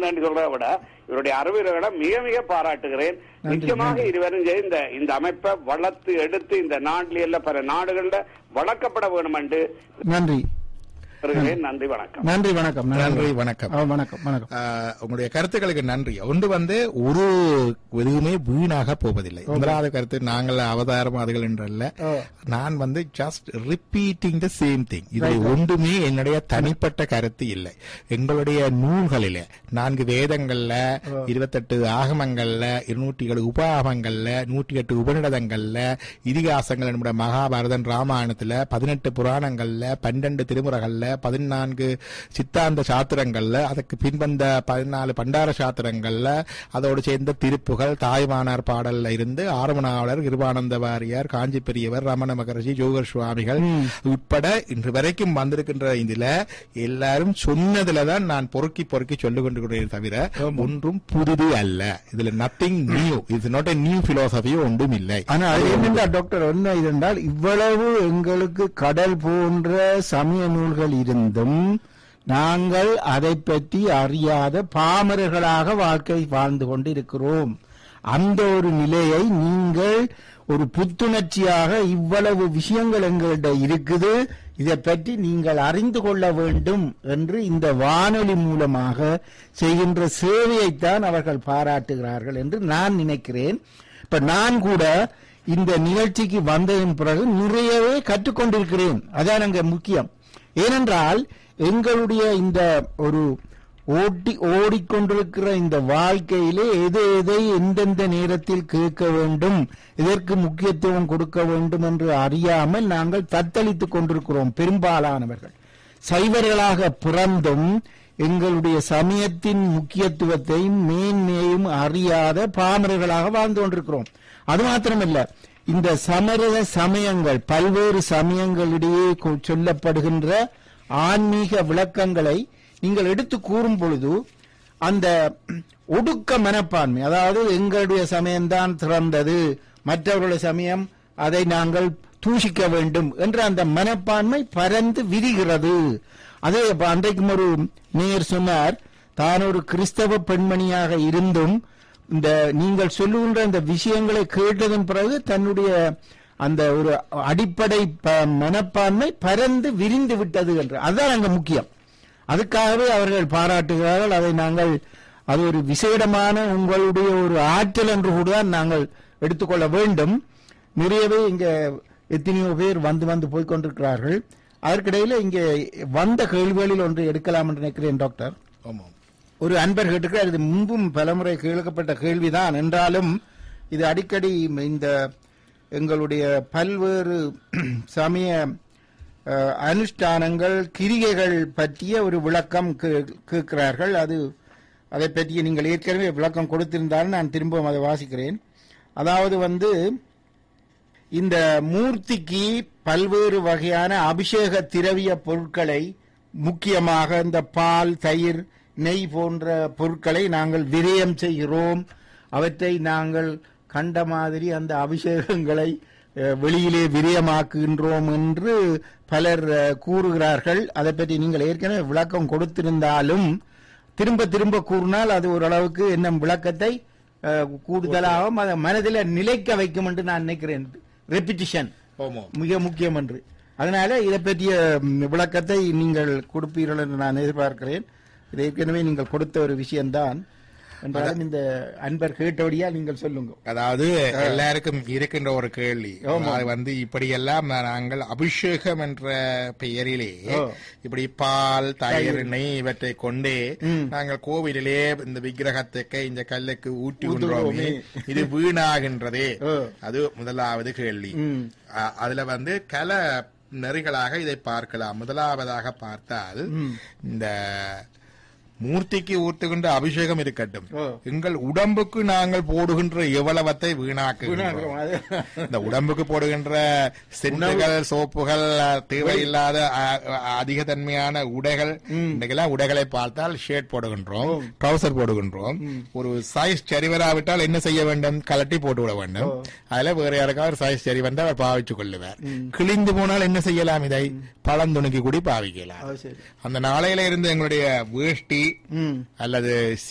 நன்றி சொல்றதை விட இவருடைய அறிவுரைகளை மிக மிக பாராட்டுகிறேன் நன்றி, நிச்சயமாக நன்றி. இருவரும் சேர்ந்து இந்த இந்த அமைப்பை வளர்த்து எடுத்து இந்த நாட்டில எல்லாம் பல நாடுகள்ல வளர்க்கப்பட வேண்டும் என்று நன்றி வருகிறேன் நன்றி வணக்கம் நன்றி வணக்கம் நன்றி, வணக்கம். ஆ, வணக்கம் வணக்கம் ஆஹ், உங்களுடைய கருத்துக்களுக்கு நன்றி ஒன்று வந்து ஒரு எதுவுமே வீணாக போவதில்லை முதலாவது கருத்து நாங்கள் அவதாரம் அதுகள் என்றல்ல ஓ. நான் வந்து just repeating the same thing இது ஒன்றுமே என்னுடைய தனிப்பட்ட கருத்து இல்லை எங்களுடைய நூல்களில நான்கு வேதங்கள்ல இருபத்தெட்டு ஆகமங்கள்ல இருநூற்றி ஏழு உபாகமங்கள்ல நூற்றி எட்டு உபநிடதங்கள்ல இதிகாசங்கள் நம்முடைய மகாபாரதன் ராமாயணத்துல பதினெட்டு புராணங்கள்ல பன்னெண்டு திருமுறைகள்ல பதினான்கு சித்தாந்த சாத்திரங்கள்ல அதுக்கு பின்வந்த பதினாலு பண்டார சாத்திரங்கள்ல அதோடு சேர்ந்த திருப்புகள் தாய்மானார் பாடல்ல இருந்து ஆரமணாவலர் கிருபானந்த வாரியார் காஞ்சி பெரியவர் ரமண மகர்ஷி ஜோகர் சுவாமிகள் உட்பட இன்று வரைக்கும் வந்திருக்கின்ற இதுல எல்லாரும் சொன்னதுலதான் நான் பொறுக்கி பொறுக்கி சொல்லிக் கொண்டிருக்கிறேன் தவிர ஒன்றும் புதுது அல்ல இதுல நத்திங் நியூ இது நாட் நியூ பிலோசபி ஒன்றும் இல்லை ஆனா அது என்னென்றா டாக்டர் என்ன இதென்றால் இவ்வளவு எங்களுக்கு கடல் போன்ற சமய நூல்கள் இருந்தும் நாங்கள் அதை பற்றி அறியாத பாமரர்களாக வாழ்க்கை வாழ்ந்து கொண்டிருக்கிறோம் அந்த ஒரு நிலையை நீங்கள் ஒரு புத்துணர்ச்சியாக இவ்வளவு விஷயங்கள் எங்கள்கிட்ட இருக்குது இதை பற்றி நீங்கள் அறிந்து கொள்ள வேண்டும் என்று இந்த வானொலி மூலமாக செய்கின்ற சேவையைத்தான் அவர்கள் பாராட்டுகிறார்கள் என்று நான் நினைக்கிறேன் இப்ப நான் கூட இந்த நிகழ்ச்சிக்கு வந்ததன் பிறகு நிறையவே கற்றுக்கொண்டிருக்கிறேன் அதான் அங்க முக்கியம் ஏனென்றால் எங்களுடைய இந்த ஒரு ஓட்டி ஓடிக்கொண்டிருக்கிற இந்த வாழ்க்கையிலே எது எதை எந்தெந்த நேரத்தில் கேட்க வேண்டும் இதற்கு முக்கியத்துவம் கொடுக்க வேண்டும் என்று அறியாமல் நாங்கள் தத்தளித்துக் கொண்டிருக்கிறோம் பெரும்பாலானவர்கள் சைவர்களாக பிறந்தும் எங்களுடைய சமயத்தின் முக்கியத்துவத்தையும் மேன்மையையும் அறியாத பாமரர்களாக வாழ்ந்து கொண்டிருக்கிறோம் அது மாத்திரமல்ல இந்த சமரத சமயங்கள் பல்வேறு சமயங்களிடையே கொ- சொல்லப்படுகின்ற ஆன்மீக விளக்கங்களை நீங்கள் எடுத்து கூறும் பொழுது அந்த ஒடுக்க மனப்பான்மை அதாவது எங்களுடைய சமயம்தான் சிறந்தது மற்றவர்களுடைய சமயம் அதை நாங்கள் தூஷிக்க வேண்டும் என்ற அந்த மனப்பான்மை பரந்து விரிகிறது அதே இப்ப அன்றைக்கும் ஒரு நேயர் சொன்னார் தான் ஒரு கிறிஸ்தவ பெண்மணியாக இருந்தும் இந்த நீங்கள் சொல்லுகின்ற இந்த விஷயங்களை கேட்டதன் பிறகு தன்னுடைய அந்த ஒரு அடிப்படை ப- மனப்பான்மை பரந்து விரிந்து விட்டது என்று அதுதான் அங்க முக்கியம் அதுக்காகவே அவர்கள் பாராட்டுகிறார்கள் அதை நாங்கள் அது ஒரு விசேடமான உங்களுடைய ஒரு ஆற்றல் என்று கூட தான் நாங்கள் எடுத்துக்கொள்ள வேண்டும் நிறையவே இங்க எத்தனையோ பேர் வந்து வந்து போய் கொண்டிருக்கிறார்கள் அதற்கிடையில இங்கே வந்த கேள்விகளில் ஒன்று எடுக்கலாம் என்று நினைக்கிறேன் டாக்டர் ஆமாம் ஒரு அன்பர் கேட்டிருக்கிறார் இது முன்பும் பலமுறை கேட்கப்பட்ட கேள்விதான் என்றாலும் இது அடிக்கடி இந்த எங்களுடைய பல்வேறு சமய அஹ், அனுஷ்டானங்கள் கிரிகைகள் பற்றிய ஒரு விளக்கம் கே- கேட்கிறார்கள் அது அதை பற்றிய நீங்கள் ஏற்கனவே விளக்கம் கொடுத்திருந்தாலும் நான் திரும்பவும் அதை வாசிக்கிறேன் அதாவது வந்து இந்த மூர்த்திக்கு பல்வேறு வகையான அபிஷேக திரவிய பொருட்களை முக்கியமாக இந்த பால் தயிர் நெய் போன்ற பொருட்களை நாங்கள் விரயம் செய்கிறோம் அவற்றை நாங்கள் கண்ட மாதிரி அந்த அபிஷேகங்களை அஹ், வெளியிலே விரயமாக்குகின்றோம் என்று பலர் அஹ், கூறுகிறார்கள் அதை பற்றி நீங்கள் ஏற்கனவே விளக்கம் கொடுத்திருந்தாலும் திரும்ப திரும்ப கூறினால் அது ஓரளவுக்கு என்ன விளக்கத்தை அஹ், கூடுதலாகவும் அதை மனதில் நிலைக்க வைக்கும் என்று நான் நினைக்கிறேன் ரெப்பிட்டிஷன் ஆமாம் மிக முக்கியம் என்று அதனால இதை பற்றிய ம், விளக்கத்தை நீங்கள் கொடுப்பீர்கள் என்று நான் எதிர்பார்க்கிறேன் இது ஏற்கனவே நீங்கள் கொடுத்த ஒரு விஷயம்தான் என்றாலும் இந்த அன்பர் கேட்டபடியா நீங்கள் சொல்லுங்க அதாவது எல்லாருக்கும் இருக்கின்ற ஒரு கேள்வி ஆமா. அது வந்து இப்படியெல்லாம் நாங்கள் அபிஷேகம் என்ற பெயரிலே ஓ. இப்படி பால் தயிர் தயிர். நெய் இவற்றை கொண்டே ம். நாங்கள் கோவிலிலே இந்த விக்கிரகத்துக்கு இந்த கல்லுக்கு ஊட்டி ஊத்துகிறோமே. கொண்டோமே இது வீணாகின்றதே ஓ. அது முதலாவது கேள்வி ம். அ- அதுல வந்து கல நெறிகளாக இதை பார்க்கலாம் முதலாவதாக பார்த்தால் ம். இந்த மூர்த்திக்கு ஊட்டுகின்ற அபிஷேகம் இருக்கட்டும் ஓ. எங்கள் உடம்புக்கு நாங்கள் போடுகின்ற எவ்வளவத்தை வீணாக்குகிறோம் வீணாக்குறோம். அது- இந்த உடம்புக்கு போடுகின்ற சென்றுகள் சோப்புகள் அஹ், தேவையில்லாத அஹ், அஹ், அதிக தன்மையான உடைகள் இன்றைக்கெல்லாம் உடைகளை பார்த்தால் ஷர்ட் போடுகின்றோம் ட்ரௌசர் போடுகின்றோம் ஒரு சைஸ் சரிவராவிட்டால் என்ன செய்ய வேண்டும் கலட்டி போட்டு விட வேண்டும் அதுல வேற யாருக்காவது ஒரு சைஸ் சரி வந்தால் அவர் பாவித்துக் கொள்ளுவார் கிழிந்து போனால் என்ன செய்யலாம் இதை பழந்துணுக்கி கூடி பாவிக்கலாம் அது சரி அந்த நாளையில இருந்து எங்களுடைய வேஷ்டி ம் அல்லது